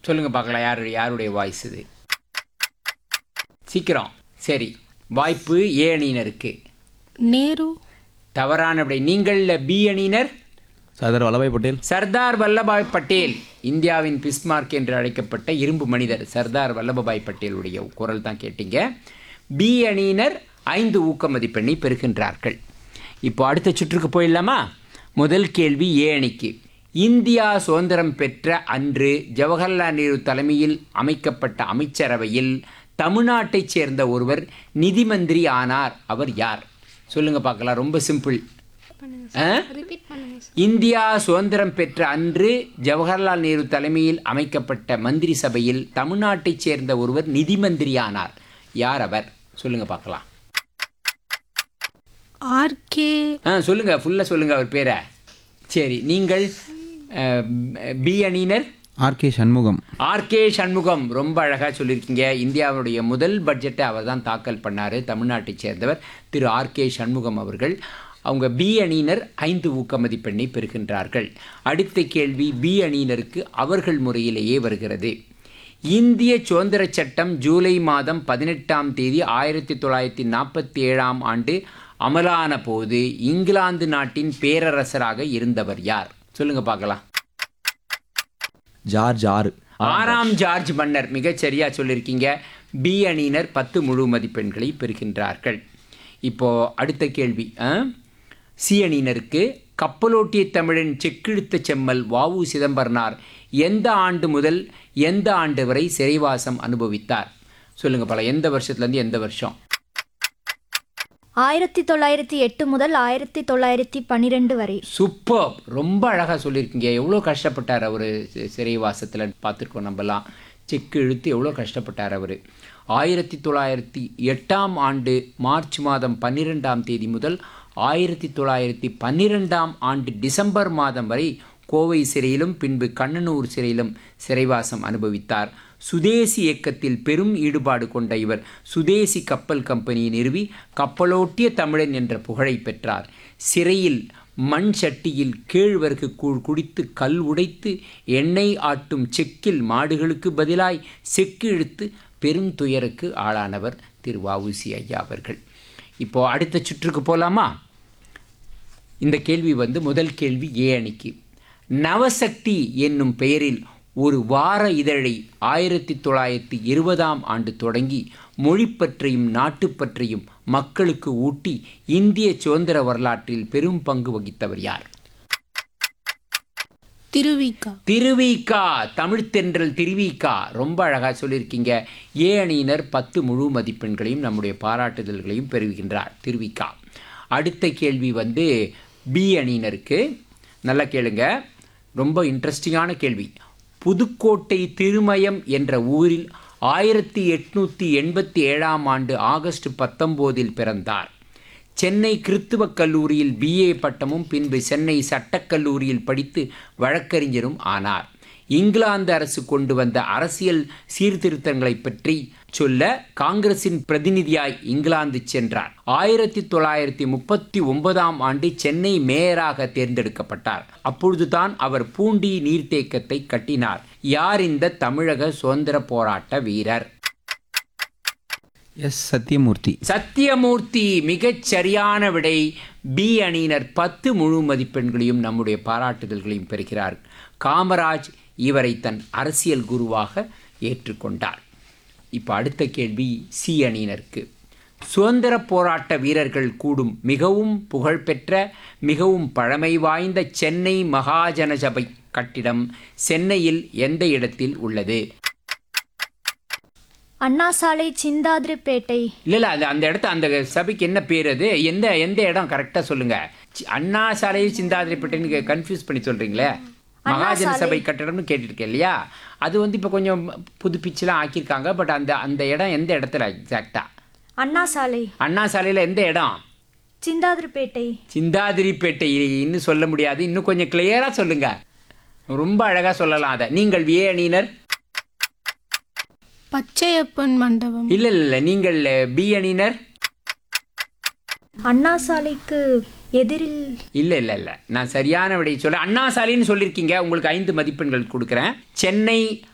சொல்லுங்க பார்க்கலாம் யாரு யாருடைய வாய்ஸ் இது சீக்கிரம் சரி வாய்ப்பு ஏ அணியினருக்கு நேரு தவறான விடை நீங்கள் பி அணியினர் சர்தார் வல்லபாய் பட்டேல் சர்தார் வல்லபாய் பட்டேல் இந்தியாவின் பிஸ்மார்க் என்று அழைக்கப்பட்ட இரும்பு மனிதர் சர்தார் வல்லபாய் பட்டேலுடைய குரல் தான் கேட்டீங்க பி அணியினர் ஐந்து ஊக்க மதிப்பெண்ணை பெறுகின்றார்கள் இப்போ அடுத்த சுற்றுக்கு போயிடலாமா முதல் கேள்வி ஏ அணிக்கு இந்தியா சுதந்திரம் பெற்ற அன்று ஜவஹர்லால் நேரு தலைமையில் அமைக்கப்பட்ட அமைச்சரவையில் தமிழ்நாட்டைச் சேர்ந்த ஒருவர் நிதி மந்திரி ஆனார் அவர் யார் சொல்லுங்க பார்க்கலாம் ரொம்ப சிம்பிள் ஆ ரிப்பீட் பண்ணுங்க சார் இந்தியா சுதந்திரம் பெற்ற அன்று ஜவஹர்லால் நேரு தலைமையில் அமைக்கப்பட்ட மந்திரி சபையில் தமிழ்நாட்டைச் சேர்ந்த ஒருவர் நிதி மந்திரியானார் யார் அவர் சொல்லுங்க பார்க்கலாம் ஆர்கே ஆ சொல்லுங்க ஃபுல்லாக சொல்லுங்க அவர் பேரை சரி நீங்கள் பி அணியினர் ஆர்கே சண்முகம் ஆர்கே சண்முகம் ரொம்ப அழகாக சொல்லியிருக்கீங்க இந்தியாவுடைய முதல் பட்ஜெட்டை அவர் தான் தாக்கல் பண்ணார் தமிழ்நாட்டைச் சேர்ந்தவர் திரு ஆர்கே சண்முகம் அவர்கள் அவங்க பி அணியினர் ஐந்து ஊக்க மதிப்பெண்ணை பெறுகின்றார்கள் அடுத்த கேள்வி பி அணியினருக்கு அவர்கள் முறையிலேயே வருகிறது இந்திய சுதந்திரச் சட்டம் ஜூலை மாதம் பதினெட்டாம் தேதி ஆயிரத்தி தொள்ளாயிரத்தி நாற்பத்தி ஏழாம் ஆண்டு அமலான போது இங்கிலாந்து நாட்டின் பேரரசராக இருந்தவர் யார் சொல்லுங்க பார்க்கலாம் ஜார்ஜ் ஆறு ஆறாம் ஜார்ஜ் மன்னர் மிகச் சரியா சொல்லியிருக்கீங்க பி அணியினர் பத்து முழு மதிப்பெண்களை பெறுகின்றார்கள் இப்போ அடுத்த கேள்வி ஆ? சி அணியினருக்கு கப்பலோட்டிய தமிழன் செக்கிழுத்த செம்மல் வாவு சிதம்பரனார் எந்த ஆண்டு முதல் எந்த ஆண்டு வரை சிறைவாசம் அனுபவித்தார் சொல்லுங்க பல எந்த வருஷத்துலேருந்து எந்த வருஷம் ஆயிரத்தி தொள்ளாயிரத்தி எட்டு முதல் ஆயிரத்தி தொள்ளாயிரத்தி பன்னிரெண்டு வரை சூப்பர் ரொம்ப அழகாக சொல்லியிருக்கீங்க எவ்வளோ கஷ்டப்பட்டார் அவர் சிறைவாசத்தில் பார்த்துருக்கோம் நம்மலாம் செக்கு இழுத்து எவ்வளோ கஷ்டப்பட்டார் அவர் ஆயிரத்தி தொள்ளாயிரத்தி எட்டாம் ஆண்டு மார்ச் மாதம் பன்னிரெண்டாம் தேதி முதல் ஆயிரத்தி தொள்ளாயிரத்தி பன்னிரெண்டாம் ஆண்டு டிசம்பர் மாதம் வரை கோவை சிறையிலும் பின்பு கண்ணனூர் சிறையிலும் சிறைவாசம் அனுபவித்தார் சுதேசி இயக்கத்தில் பெரும் ஈடுபாடு கொண்ட இவர் சுதேசி கப்பல் கம்பெனியை நிறுவி கப்பலோட்டிய தமிழன் என்ற புகழை பெற்றார் சிறையில் மண் சட்டியில் கேழ்வரகு கூழ் குடித்து கல் உடைத்து எண்ணெய் ஆட்டும் செக்கில் மாடுகளுக்கு பதிலாய் செக்கு இழுத்து பெரும் துயருக்கு ஆளானவர் திரு வஉசி ஐயா அவர்கள் இப்போ அடுத்த சுற்றுக்கு போலாமா இந்த கேள்வி வந்து முதல் கேள்வி ஏ அணிக்கு நவசக்தி என்னும் பெயரில் ஒரு வார இதழை ஆயிரத்தி தொள்ளாயிரத்தி இருபதாம் ஆண்டு தொடங்கி மொழிப்பற்றையும் நாட்டுப்பற்றையும் மக்களுக்கு ஊட்டி இந்திய சுதந்திர வரலாற்றில் பெரும் பங்கு வகித்தவர் யார் திருவிக்கா திருவிக்கா தமிழ்த்தென்றல் திருவிக்கா ரொம்ப அழகாக சொல்லியிருக்கீங்க ஏ அணியினர் பத்து முழு மதிப்பெண்களையும் நம்முடைய பாராட்டுதல்களையும் பெறுகின்றார் திருவிக்கா அடுத்த கேள்வி வந்து பி அணியினருக்கு நல்லா கேளுங்க ரொம்ப இன்ட்ரெஸ்டிங்கான கேள்வி புதுக்கோட்டை திருமயம் என்ற ஊரில் ஆயிரத்தி எட்நூற்றி எண்பத்தி ஏழாம் ஆண்டு ஆகஸ்ட் பத்தொம்போதில் பிறந்தார் சென்னை கிறித்துவக் கல்லூரியில் பிஏ பட்டமும் பின்பு சென்னை சட்டக் கல்லூரியில் படித்து வழக்கறிஞரும் ஆனார் இங்கிலாந்து அரசு கொண்டு வந்த அரசியல் சீர்திருத்தங்களை பற்றி சொல்ல காங்கிரசின் பிரதிநிதியாய் இங்கிலாந்து சென்றார் ஆயிரத்தி தொள்ளாயிரத்தி முப்பத்தி ஒன்பதாம் ஆண்டு சென்னை மேயராக தேர்ந்தெடுக்கப்பட்டார் அப்பொழுதுதான் அவர் பூண்டி நீர்த்தேக்கத்தை கட்டினார் யார் இந்த தமிழக சுதந்திர போராட்ட வீரர் எஸ் சத்யமூர்த்தி சத்தியமூர்த்தி மிகச் சரியான விடை பி அணியினர் பத்து முழு மதிப்பெண்களையும் நம்முடைய பாராட்டுதல்களையும் பெறுகிறார் காமராஜ் இவரை தன் அரசியல் குருவாக ஏற்றுக்கொண்டார் இப்போ அடுத்த கேள்வி சி அணியினருக்கு சுதந்திர போராட்ட வீரர்கள் கூடும் மிகவும் புகழ்பெற்ற மிகவும் பழமை வாய்ந்த சென்னை மகாஜன சபை கட்டிடம் சென்னையில் எந்த இடத்தில் உள்ளது அண்ணா சாலை சிந்தாதிரிப்பேட்டை இல்லை இல்லை அது அந்த இடத்த அந்த சபைக்கு என்ன பேர் அது எந்த எந்த இடம் கரெக்டாக சொல்லுங்க சி- அண்ணா சாலையை சிந்தாதிரிப்பேட்டைன்னு கன்ஃபியூஸ் பண்ணி சொல்றீங்களே மகாஜன சபை கட்டடம்னு கேட்டிருக்கேன் இல்லையா அது வந்து இப்போ கொஞ்சம் புதுப்பிச்சுலாம் ஆக்கியிருக்காங்க பட் அந்த அந்த இடம் எந்த இடத்துல எக்ஸாக்டா அண்ணா சாலை அண்ணா சாலையில் எந்த இடம் சிந்தாதிரிப்பேட்டை சிந்தாதிரிப்பேட்டை இன்னும் சொல்ல முடியாது இன்னும் கொஞ்சம் கிளியராக சொல்லுங்க ரொம்ப அழகாக சொல்லலாம் அதை நீங்கள் ஏ அணியினர் பச்சையப்பன் மண்டபம் இல்லை இல்லை இல்லை நீங்கள் பி அணியினர் அண்ணா சாலைக்கு எதிரில் இல்லை இல்லை இல்லை நான் சரியான விடையை சொல்ல அண்ணா சாலைன்னு சொல்லியிருக்கீங்க உங்களுக்கு ஐந்து மதிப்பெண்கள் கொடுக்குறேன் சென்னை